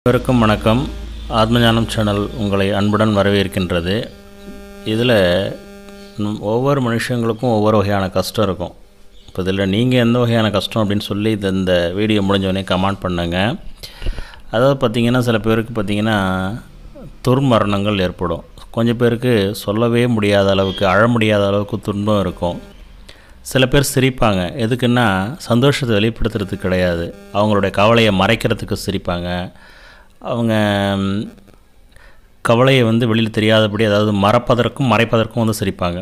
அனைவருக்கும் வணக்கம் ஆத்மஞானம் சேனல் உங்களை அன்புடன் வரவேற்கின்றது இதில் நம் ஒவ்வொரு மனுஷங்களுக்கும் ஒவ்வொரு வகையான கஷ்டம் இருக்கும் இப்போ இதில் நீங்கள் எந்த வகையான கஷ்டம் அப்படின்னு சொல்லி இது இந்த வீடியோ முடிஞ்சவொடனே கமெண்ட் பண்ணுங்க அதாவது பார்த்திங்கன்னா சில பேருக்கு பார்த்திங்கன்னா துர்மரணங்கள் ஏற்படும் கொஞ்சம் பேருக்கு சொல்லவே முடியாத அளவுக்கு அழ முடியாத அளவுக்கு துன்பம் இருக்கும் சில பேர் சிரிப்பாங்க எதுக்குன்னா சந்தோஷத்தை வெளிப்படுத்துறதுக்கு கிடையாது அவங்களுடைய கவலையை மறைக்கிறதுக்கு சிரிப்பாங்க அவங்க ம், கவலையை வந்து வெளியில் தெரியாதபடி அதாவது மறப்பதற்கும் மறைப்பதற்கும் வந்து சிரிப்பாங்க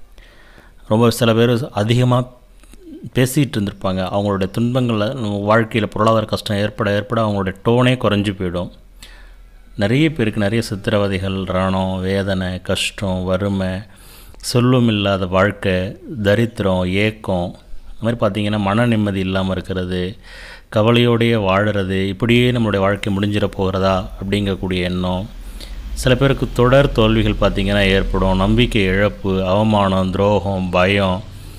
ரொம்ப சில பேர் அதிகமாக பேசிகிட்டு இருந்திருப்பாங்க அவங்களுடைய துன்பங்களில் நம்ம வாழ்க்கையில் பொருளாதார கஷ்டம் ஏற்பட ஏற்பட அவங்களுடைய டோனே குறைஞ்சி போயிடும் நிறைய பேருக்கு நிறைய சித்திரவதைகள் ரணம் வேதனை கஷ்டம் வறுமை சொல்லும் இல்லாத வாழ்க்கை தரித்திரம் ஏக்கம் இந்த மாதிரி பார்த்திங்கன்னா மன நிம்மதி இல்லாமல் இருக்கிறது கவலையோடையே வாழுறது இப்படியே நம்மளுடைய வாழ்க்கை முடிஞ்சிட போகிறதா அப்படிங்கக்கூடிய எண்ணம் சில பேருக்கு தொடர் தோல்விகள் பார்த்திங்கன்னா ஏற்படும் நம்பிக்கை இழப்பு அவமானம் துரோகம் பயம்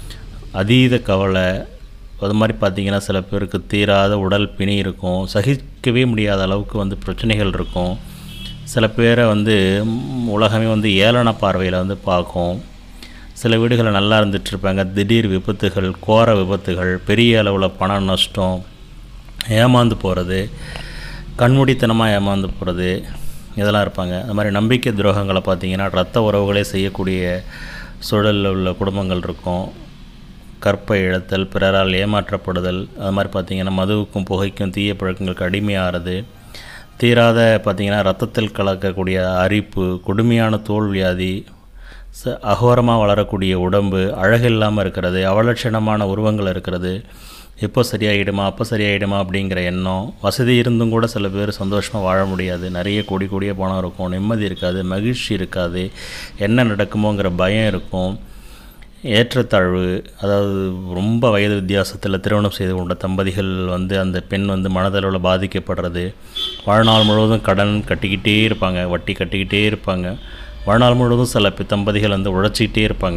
அதீத கவலை அது மாதிரி பார்த்திங்கன்னா சில பேருக்கு தீராத உடல் பிணி இருக்கும் சகிக்கவே முடியாத அளவுக்கு வந்து பிரச்சனைகள் இருக்கும் சில பேரை வந்து ம், உலகமே வந்து ஏளன பார்வையில் வந்து பார்க்கும் சில வீடுகளில் நல்லா இருந்துட்டு இருப்பாங்க திடீர் விபத்துகள் கோர விபத்துகள் பெரிய அளவில் பண நஷ்டம் ஏமாந்து போகிறது கண்மூடித்தனமாக ஏமாந்து போகிறது இதெல்லாம் இருப்பாங்க அது மாதிரி நம்பிக்கை துரோகங்களை பார்த்தீங்கன்னா ரத்த உறவுகளே செய்யக்கூடிய சூழலில் உள்ள குடும்பங்கள் இருக்கும் கற்பை இழத்தல் பிறரால் ஏமாற்றப்படுதல் அது மாதிரி பார்த்திங்கன்னா மதுவுக்கும் புகைக்கும் தீய பழக்கங்களுக்கு அடிமையாகிறது தீராத பார்த்திங்கன்னா ரத்தத்தில் கலக்கக்கூடிய அரிப்பு கொடுமையான தோல் வியாதி ச அகோரமாக வளரக்கூடிய உடம்பு அழகில்லாமல் இருக்கிறது அவலட்சணமான உருவங்கள் இருக்கிறது எப்போ சரியாயிடுமா அப்போ சரியாயிடுமா அப்படிங்கிற எண்ணம் வசதி இருந்தும் கூட சில பேர் சந்தோஷமாக வாழ முடியாது நிறைய கோடி கோடியே பணம் இருக்கும் நிம்மதி இருக்காது மகிழ்ச்சி இருக்காது என்ன நடக்குமோங்கிற பயம் இருக்கும் ஏற்றத்தாழ்வு அதாவது ரொம்ப வயது வித்தியாசத்தில் திருமணம் செய்து கொண்ட தம்பதிகள் வந்து அந்த பெண் வந்து மனதளவில் பாதிக்கப்படுறது வாழ்நாள் முழுவதும் கடன் கட்டிக்கிட்டே இருப்பாங்க வட்டி கட்டிக்கிட்டே இருப்பாங்க வாழ்நாள் முழுவதும் சில பி- தம்பதிகள் வந்து உழைச்சிக்கிட்டே இருப்பாங்க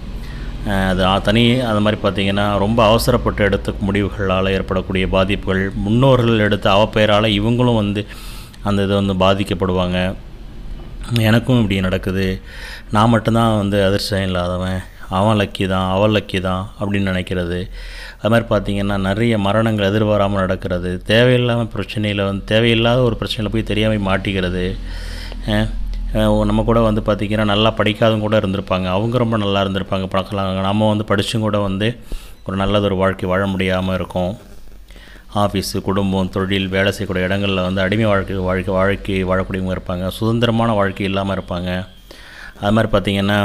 அஹ் அது ஆ- தனி அது மாதிரி பார்த்திங்கன்னா ரொம்ப அவசரப்பட்டு எடுத்த முடிவுகளால் ஏற்படக்கூடிய பாதிப்புகள் முன்னோர்கள் எடுத்த அவப்பெயரால் இவங்களும் வந்து அந்த இதை வந்து பாதிக்கப்படுவாங்க எனக்கும் இப்படி நடக்குது நான் மட்டும்தான் வந்து அதிர்ஷ்டம் இல்லாதவன் அவன் லக்கி தான் அவள் லக்கி தான் அப்படின்னு நினைக்கிறது அது மாதிரி பார்த்திங்கன்னா நிறைய மரணங்கள் எதிர்பாராமல் நடக்கிறது தேவையில்லாமல் பிரச்சனையில் வந்து தேவையில்லாத ஒரு பிரச்சனையில் போய் தெரியாமல் மாட்டிக்கிறது அஹ் அஹ் நம்ம கூட வந்து பார்த்திங்கன்னா நல்லா படிக்காதவங்க கூட இருந்திருப்பாங்க அவங்க ரொம்ப நல்லா இருந்திருப்பாங்க பார்க்கலாம் நம்ம வந்து படித்தும் கூட வந்து ஒரு நல்லதொரு வாழ்க்கை வாழ முடியாமல் இருக்கும் ஆஃபீஸு குடும்பம் தொழில் வேலை செய்யக்கூடிய இடங்களில் வந்து அடிமை வாழ்க்கை வாழ்க்கை வாழ்க்கை வாழக்கூடியவங்க இருப்பாங்க சுதந்திரமான வாழ்க்கை இல்லாமல் இருப்பாங்க அது மாதிரி பார்த்திங்கன்னா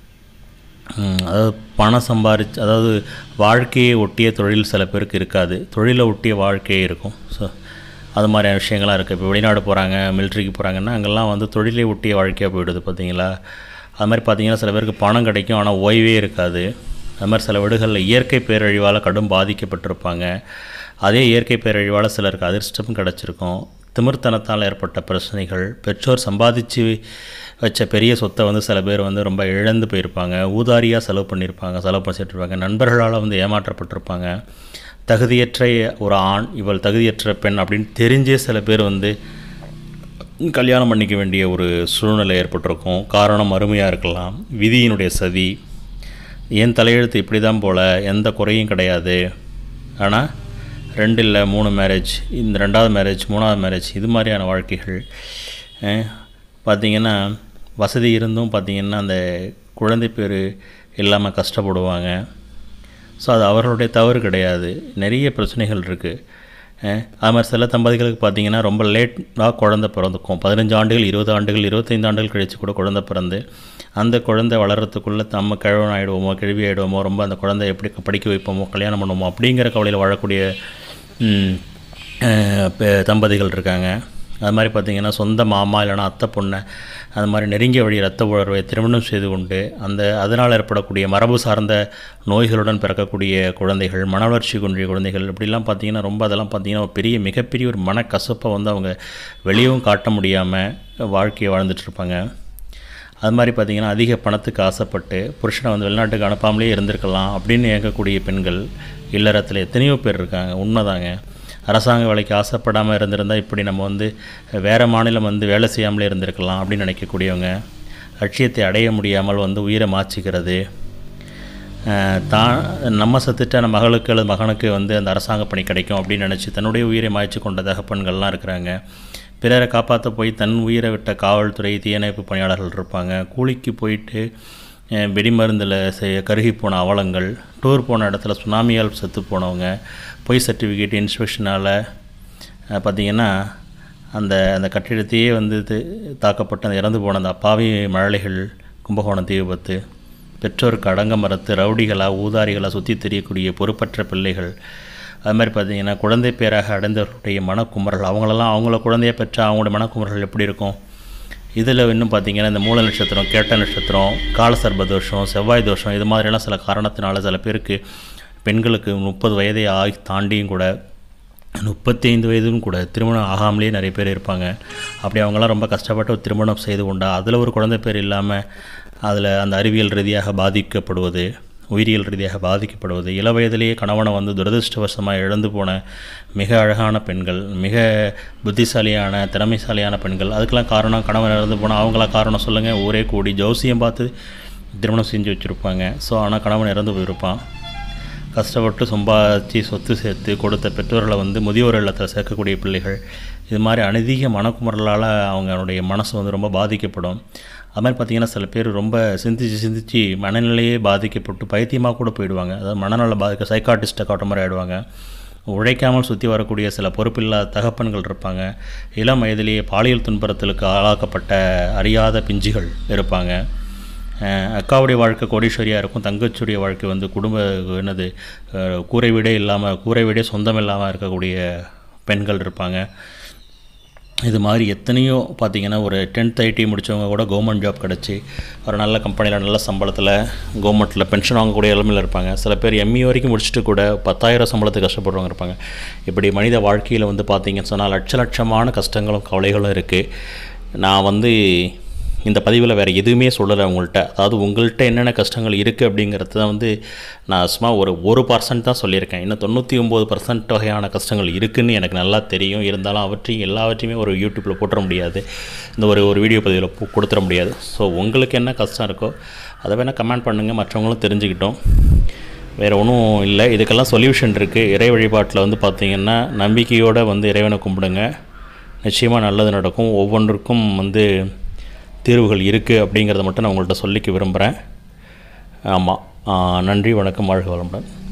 ம், அதாவது பணம் சம்பாரிச்சு அதாவது வாழ்க்கையை ஒட்டிய தொழில் சில பேருக்கு இருக்காது தொழிலை ஒட்டிய வாழ்க்கையே இருக்கும் ஸோ அது மாதிரியான விஷயங்கள்லாம் இருக்குது இப்போ வெளிநாடு போகிறாங்க மிலிட்ரிக்கு போகிறாங்கன்னா அங்கெல்லாம் வந்து தொழிலை ஒட்டிய வாழ்க்கையாக போயிடுது பார்த்தீங்களா அது மாதிரி பார்த்தீங்கன்னா சில பேருக்கு பணம் கிடைக்கும் ஆனால் ஓய்வே இருக்காது அது மாதிரி சில வீடுகளில் இயற்கை பேரழிவால் கடும் பாதிக்கப்பட்டிருப்பாங்க அதே இயற்கை பேரழிவால் சிலருக்கு அதிர்ஷ்டமும் கிடச்சிருக்கும் திமிர்த்தனத்தால் ஏற்பட்ட பிரச்சனைகள் பெற்றோர் சம்பாதிச்சு வச்ச பெரிய சொத்தை வந்து சில பேர் வந்து ரொம்ப இழந்து போயிருப்பாங்க ஊதாரியாக செலவு பண்ணியிருப்பாங்க செலவு பண்ணிட்டுருப்பாங்க நண்பர்களால் வந்து ஏமாற்றப்பட்டிருப்பாங்க தகுதியற்ற ஒரு ஆண் இவள் தகுதியற்ற பெண் அப்படின்னு தெரிஞ்சே சில பேர் வந்து கல்யாணம் பண்ணிக்க வேண்டிய ஒரு சூழ்நிலை ஏற்பட்டிருக்கும் காரணம் அருமையாக இருக்கலாம் விதியினுடைய சதி என் தலையெழுத்து இப்படி தான் போல் எந்த குறையும் கிடையாது ஆனால் ரெண்டு இல்லை மூணு மேரேஜ் இந்த ரெண்டாவது மேரேஜ் மூணாவது மேரேஜ் இது மாதிரியான வாழ்க்கைகள் பார்த்திங்கன்னா வசதி இருந்தும் பார்த்திங்கன்னா அந்த குழந்தை பேர் இல்லாமல் கஷ்டப்படுவாங்க ஸோ அது அவர்களுடைய தவறு கிடையாது நிறைய பிரச்சனைகள் இருக்குது அது மாதிரி சில தம்பதிகளுக்கு பார்த்தீங்கன்னா ரொம்ப லேட்டாக குழந்தை பிறந்துக்கும் பதினஞ்சு ஆண்டுகள் இருபது ஆண்டுகள் இருபத்தைந்து ஆண்டுகள் கழித்து கூட குழந்தை பிறந்து அந்த குழந்தை வளர்கிறதுக்குள்ளே நம்ம கிழவன் ஆகிடுவோமோ கிழவி ஆகிடுவோமோ ரொம்ப அந்த குழந்தை எப்படி படிக்க வைப்போமோ கல்யாணம் பண்ணுவோமோ அப்படிங்கிற கவலையில் வாழக்கூடிய ம், அஹ், பெ- தம்பதிகள் இருக்காங்க அது மாதிரி பார்த்திங்கன்னா சொந்த மாமா இல்லைனா அத்தை பொண்ணை அது மாதிரி நெருங்கிய வழி ரத்த உணர்வை திருமணம் செய்து கொண்டு அந்த அதனால் ஏற்படக்கூடிய மரபு சார்ந்த நோய்களுடன் பிறக்கக்கூடிய குழந்தைகள் மன வளர்ச்சி குன்றிய குழந்தைகள் இப்படிலாம் பார்த்திங்கன்னா ரொம்ப அதெல்லாம் பார்த்திங்கன்னா ஒரு பெரிய மிகப்பெரிய ஒரு மனக்கசப்பை வந்து அவங்க வெளியவும் காட்ட முடியாமல் வாழ்க்கையை வாழ்ந்துட்டுருப்பாங்க அது மாதிரி பார்த்திங்கன்னா அதிக பணத்துக்கு ஆசைப்பட்டு புருஷனை வந்து வெளிநாட்டுக்கு அனுப்பாமலே இருந்திருக்கலாம் அப்படின்னு இயங்கக்கூடிய பெண்கள் இல்லறத்தில் எத்தனையோ பேர் இருக்காங்க உண்மைதாங்க அரசாங்க வேலைக்கு ஆசைப்படாமல் இருந்திருந்தால் இப்படி நம்ம வந்து வேறு மாநிலம் வந்து வேலை செய்யாமலே இருந்திருக்கலாம் அப்படின்னு நினைக்கக்கூடியவங்க லட்சியத்தை அடைய முடியாமல் வந்து உயிரை மாச்சிக்கிறது அஹ் தான் நம்ம செத்துட்ட நம்ம மகளுக்கு அல்லது மகனுக்கு வந்து அந்த அரசாங்க பணி கிடைக்கும் அப்படின்னு நினச்சி தன்னுடைய உயிரை மாய்ச்சி கொண்ட தகப்பன்கள்லாம் இருக்கிறாங்க பிறரை காப்பாற்ற போய் தன் உயிரை விட்ட காவல்துறை தீயணைப்பு பணியாளர்கள் இருப்பாங்க கூலிக்கு போயிட்டு அஹ் வெடிமருந்தில் செய்ய கருகி போன அவலங்கள் டூர் போன இடத்துல சுனாமியால் செத்து போனவங்க பொய் சர்டிஃபிகேட் இன்ஸ்பெக்ஷனால் பார்த்திங்கன்னா அந்த அந்த கட்டிடத்தையே வந்து இது தாக்கப்பட்ட அந்த இறந்து போன அந்த அப்பாவி மழலைகள் கும்பகோணம் தீ விபத்து பெற்றோருக்கு அடங்க மறுத்து ரவுடிகளாக ஊதாரிகளாக சுற்றி தெரியக்கூடிய பொறுப்பற்ற பிள்ளைகள் அது மாதிரி பார்த்திங்கன்னா குழந்தை பேராக அடைந்தவர்களுடைய மனக்குமரல் அவங்களெல்லாம் அவங்கள குழந்தைய பெற்ற அவங்களோட மனக்குமரல் எப்படி இருக்கும் இதில் இன்னும் பார்த்தீங்கன்னா இந்த மூல நட்சத்திரம் கேட்ட நட்சத்திரம் காலசர்ப தோஷம் செவ்வாய் தோஷம் இது மாதிரிலாம் சில காரணத்தினால சில பேருக்கு பெண்களுக்கு முப்பது வயதை ஆகி தாண்டியும் கூட முப்பத்தைந்து வயதும் கூட திருமணம் ஆகாமலே நிறைய பேர் இருப்பாங்க அப்படி அவங்களாம் ரொம்ப கஷ்டப்பட்டு ஒரு திருமணம் செய்து கொண்டா அதில் ஒரு குழந்தை பேர் இல்லாமல் அதில் அந்த அறிவியல் ரீதியாக பாதிக்கப்படுவது உயிரியல் ரீதியாக பாதிக்கப்படுவது இள வயதிலேயே கணவனை வந்து துரதிருஷ்டவசமாக இழந்து போன மிக அழகான பெண்கள் மிக புத்திசாலியான திறமைசாலியான பெண்கள் அதுக்கெல்லாம் காரணம் கணவன் இறந்து போனால் அவங்களாம் காரணம் சொல்லுங்கள் ஊரே கூடி ஜோசியம் பார்த்து திருமணம் செஞ்சு வச்சுருப்பாங்க ஸோ ஆனால் கணவன் இறந்து போயிருப்பான் கஷ்டப்பட்டு சம்பாதிச்சு சொத்து சேர்த்து கொடுத்த பெற்றோர்களை வந்து முதியோர் இல்லத்தில் சேர்க்கக்கூடிய பிள்ளைகள் இது மாதிரி அநதிக மனக்குமுறலால் அவங்களுடைய மனசு வந்து ரொம்ப பாதிக்கப்படும் அது மாதிரி பார்த்திங்கன்னா சில பேர் ரொம்ப சிந்திச்சு சிந்திச்சு மனநிலையே பாதிக்கப்பட்டு பைத்தியமாக கூட போயிடுவாங்க அதாவது மனநல பாதிக்க சைக்காட்டிஸ்ட்டை காட்ட மாதிரி ஆகிடுவாங்க உழைக்காமல் சுற்றி வரக்கூடிய சில பொறுப்பில்லாத தகப்பன்கள் இருப்பாங்க இளம் வயதிலேயே பாலியல் துன்புறுத்தலுக்கு ஆளாக்கப்பட்ட அறியாத பிஞ்சுகள் இருப்பாங்க அஹ் அக்காவுடைய வாழ்க்கை கோடீஸ்வரியாக இருக்கும் தங்கச்சியுடைய வாழ்க்கை வந்து குடும்ப என்னது அஹ் கூரை வீடே இல்லாமல் கூரை வீடே சொந்தம் இல்லாமல் இருக்கக்கூடிய பெண்கள் இருப்பாங்க இது மாதிரி எத்தனையோ பார்த்தீங்கன்னா ஒரு டென்த் ஐடி முடித்தவங்க கூட கவர்மெண்ட் ஜாப் கிடச்சி ஒரு நல்ல கம்பெனியில் நல்ல சம்பளத்தில் கவர்மெண்ட்டில் பென்ஷன் வாங்கக்கூடிய நிலமையில் இருப்பாங்க சில பேர் எம்இ வரைக்கும் முடிச்சுட்டு கூட பத்தாயிரம் சம்பளத்துக்கு கஷ்டப்படுறவங்க இருப்பாங்க இப்படி மனித வாழ்க்கையில் வந்து பார்த்தீங்கன்னு சொன்னால் லட்ச லட்சமான கஷ்டங்களும் கவலைகளும் இருக்குது நான் வந்து இந்த பதிவில் வேறு எதுவுமே சொல்லலை உங்கள்கிட்ட அதாவது உங்கள்கிட்ட என்னென்ன கஷ்டங்கள் இருக்குது அப்படிங்கிறது தான் வந்து நான் சும்மா ஒரு ஒரு பர்சன்ட் தான் சொல்லியிருக்கேன் இன்னும் தொண்ணூற்றி ஒம்பது பர்சன்ட் வகையான கஷ்டங்கள் இருக்குதுன்னு எனக்கு நல்லா தெரியும் இருந்தாலும் அவற்றையும் எல்லாவற்றையுமே ஒரு யூடியூப்பில் போட்டுற முடியாது இந்த ஒரு ஒரு வீடியோ பதிவில் போ- கொடுத்துட முடியாது ஸோ உங்களுக்கு என்ன கஷ்டம் இருக்கோ அதை வேணால் கமெண்ட் பண்ணுங்கள் மற்றவங்களும் தெரிஞ்சுக்கிட்டோம் வேறு ஒன்றும் இல்லை இதுக்கெல்லாம் சொல்யூஷன் இருக்குது இறை வழிபாட்டில் வந்து பார்த்திங்கன்னா நம்பிக்கையோடு வந்து இறைவனை கும்பிடுங்க நிச்சயமாக நல்லது நடக்கும் ஒவ்வொன்றுக்கும் வந்து தீர்வுகள் இருக்குது அப்படிங்கிறத மட்டும் நான் உங்கள்கிட்ட சொல்லிக்க விரும்புகிறேன் ஆமாம் நன்றி வணக்கம் வாழ்க வளமுடன்